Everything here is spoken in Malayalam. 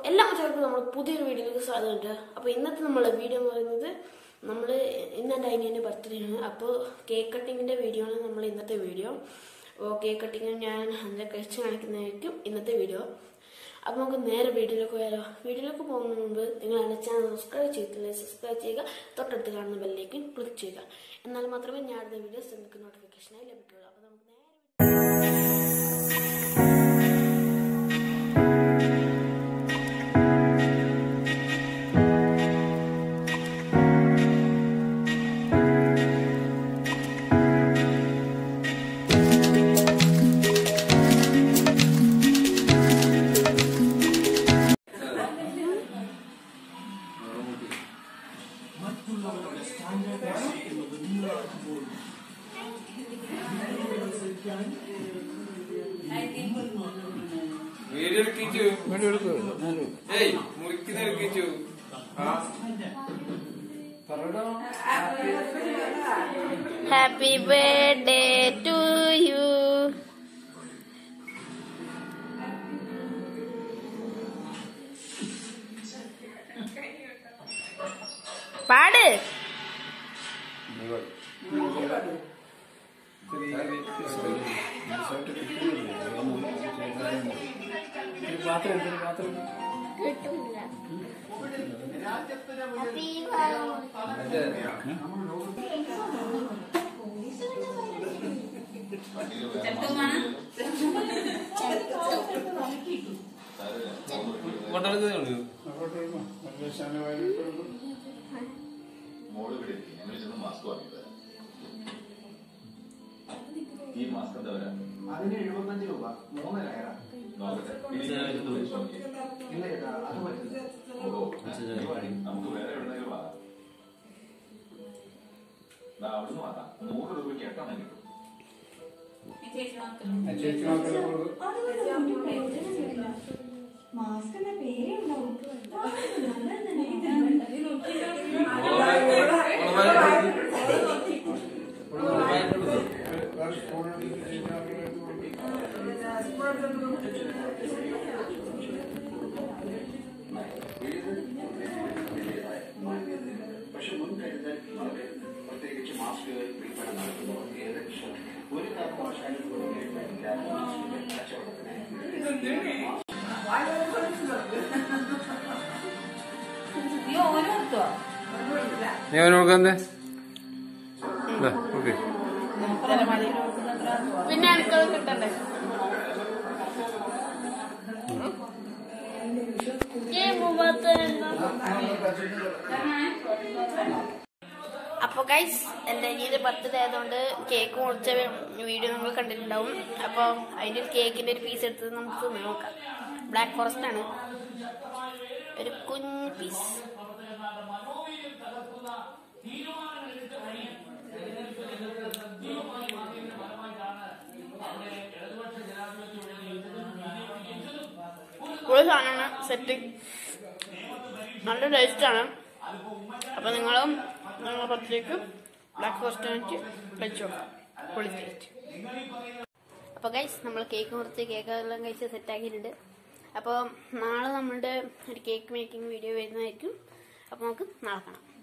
എല്ലാ മച്ചവർക്കും നമ്മൾ പുതിയൊരു വീഡിയോയിലേക്ക് സ്വാഗതമുണ്ട് അപ്പോൾ ഇന്നത്തെ നമ്മളെ വീഡിയോ എന്ന് പറയുന്നത് നമ്മൾ ഇന്ന് എൻ്റെ അനിയൻ്റെ ബർത്ത്ഡേ ആണ് അപ്പോൾ കേക്ക് കട്ടിങ്ങിൻ്റെ വീഡിയോ ആണ് നമ്മൾ ഇന്നത്തെ വീഡിയോ അപ്പോൾ കേക്ക് കട്ടിങ് ഞാൻ അതിൻ്റെ കഴിച്ച് കാണിക്കുന്നതായിരിക്കും ഇന്നത്തെ വീഡിയോ അപ്പോൾ നമുക്ക് നേരെ വീഡിയോയിലേക്ക് പോയാലോ വീഡിയോയിലേക്ക് പോകുന്നതിന് മുമ്പ് നിങ്ങൾ എൻ്റെ ചാനൽ സബ്സ്ക്രൈബ് ചെയ്തിട്ടില്ലേ സബ്സ്ക്രൈബ് ചെയ്യുക തൊട്ടടുത്ത് കാണുന്ന ബെല്ലേക്ക് ക്ലിക്ക് ചെയ്യുക എന്നാൽ മാത്രമേ ഞാൻ അടുത്ത വീഡിയോസ് നിങ്ങൾക്ക് നോട്ടിഫിക്കേഷനായി ലഭിക്കുകയുള്ളൂ അപ്പോൾ നമുക്ക് നേരെ വീഡിയോ എടുക്കിച്ചു ഏയ് മുറിക്കുന്ന എടുക്കിച്ചു ആ പറയടാ ഹാപ്പി ബർത്ത്ഡേ ടു യു പാട് കൊണ്ടുവരുന്നതേ ഉള്ളൂ മോള് ഇവിടെ എത്തി ഞങ്ങൾ ചെന്ന് മാസ്ക് വാങ്ങിയത് ഈ മാസ്ക് എന്താ വരാ അതിന് എഴുപത്തഞ്ച് രൂപ മൂന്ന് കയറ നോക്കട്ടെ ഇനി ഞാൻ ഇത് വെച്ച് നോക്കി. ഇല്ല ചേട്ടാ അത് പറ്റില്ല ഓ നമുക്ക് വേറെ എവിടെന്നെങ്കിലും വാങ്ങാം ദാ അവിടുന്ന് വാങ്ങാം നൂറ് രൂപയ്ക്ക് എട്ടെണ്ണം കിട്ടും മാസ്കിന്റെ പേരേ ഉണ്ടാവും പക്ഷെ മുൻകരുതൽ വളരെ പ്രത്യേകിച്ച് മാസ്ക് വിൽപ്പന നടത്തുന്നവർ ഏകദേശം ഒരു കാരണവശാലും ഗുണമേന്മയില്ല മാസ്കിന്റെ കച്ചവടത്തിന് നീ അവന് കൊടുക്കാന്തേ ഓക്കെ പിന്നെ അടുക്കള കിട്ടണ്ടേ അപ്പോൾ ഗൈസ് എൻ്റെ അനിയൻ്റെ ബർത്ത്ഡേ ആയതുകൊണ്ട് കേക്ക് മുറിച്ച വീഡിയോ നിങ്ങൾ കണ്ടിട്ടുണ്ടാവും അപ്പോൾ അതിൻ്റെ കേക്കിൻ്റെ ഒരു പീസ് എടുത്ത് നമുക്ക് നോക്കാം ബ്ലാക്ക് ഫോറസ്റ്റ് ആണ് ഒരു കുഞ്ഞ് പീസ് ഒരു സാധനമാണ് സെറ്റ് നല്ല ടേസ്റ്റാണ് അപ്പോൾ നിങ്ങളും നിങ്ങളുടെ പത്തിലേക്ക് ബ്ലാക്ക് ഫോറസ്റ്റ് ആയിട്ട് കഴിച്ചു നോക്കാം പൊളി ടേസ്റ്റ് അപ്പോൾ ഗൈസ് നമ്മൾ കേക്ക് മുറിച്ച് കേക്ക് എല്ലാം കഴിച്ച് സെറ്റാക്കിയിട്ടുണ്ട് അപ്പോൾ നാളെ നമ്മളുടെ ഒരു കേക്ക് മേക്കിംഗ് വീഡിയോ വരുന്നതായിരിക്കും അപ്പോൾ നമുക്ക് നാളെ കാണാം